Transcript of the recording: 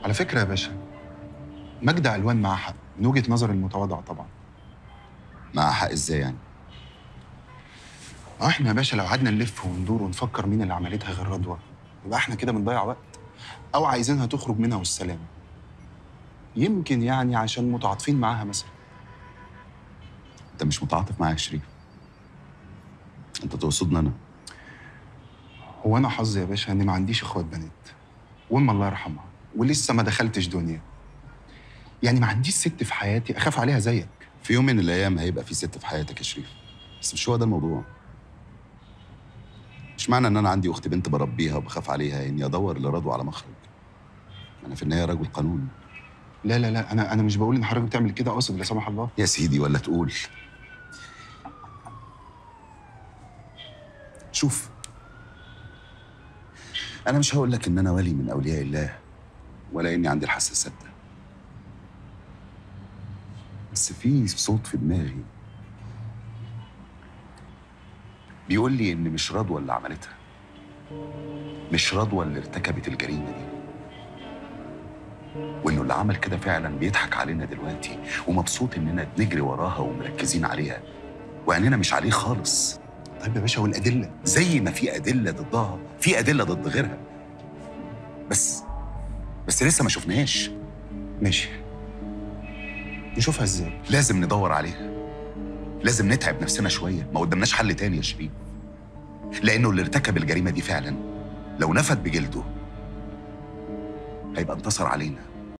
على فكره يا باشا ماجدة الوان معاها حق من وجهه نظري المتواضعه طبعا مع حق ازاي يعني اه احنا يا باشا لو قعدنا نلف وندور ونفكر مين اللي عملتها غير رضوى يبقى احنا كده بنضيع وقت او عايزينها تخرج منها والسلام يمكن يعني عشان متعاطفين معاها مثلا انت مش متعاطف معايا يا شريف انت تقصدني انا هو انا حظي يا باشا اني ما عنديش اخوات بنات وام الله يرحمها ولسه ما دخلتش دنيا يعني ما عنديش ست في حياتي اخاف عليها زيك في يوم من الايام هيبقى في ست في حياتك يا شريف بس مش هو ده الموضوع مش معنى ان انا عندي اخت بنت بربيها وبخاف عليها اني ادور لرضوى على مخرج انا في النهايه رجل قانون لا لا لا انا انا مش بقول ان حضرتك بتعمل كده قاصد لا سمح الله يا سيدي ولا تقول شوف انا مش هقول لك ان انا ولي من اولياء الله ولا اني عندي الحساسات ده بس في صوت في دماغي بيقول لي ان مش رضوى اللي عملتها مش رضوى اللي ارتكبت الجريمه دي وانه اللي عمل كده فعلا بيضحك علينا دلوقتي ومبسوط اننا بنجري وراها ومركزين عليها وعينينا مش عليه خالص طيب يا باشا والادله زي ما في ادله ضدها في ادله ضد غيرها بس بس لسه ما شفناهاش ماشي نشوفها ازاي لازم ندور عليها لازم نتعب نفسنا شويه ما قدامناش حل تاني يا شيرين لانه اللي ارتكب الجريمه دي فعلا لو نفد بجلده هيبقى انتصر علينا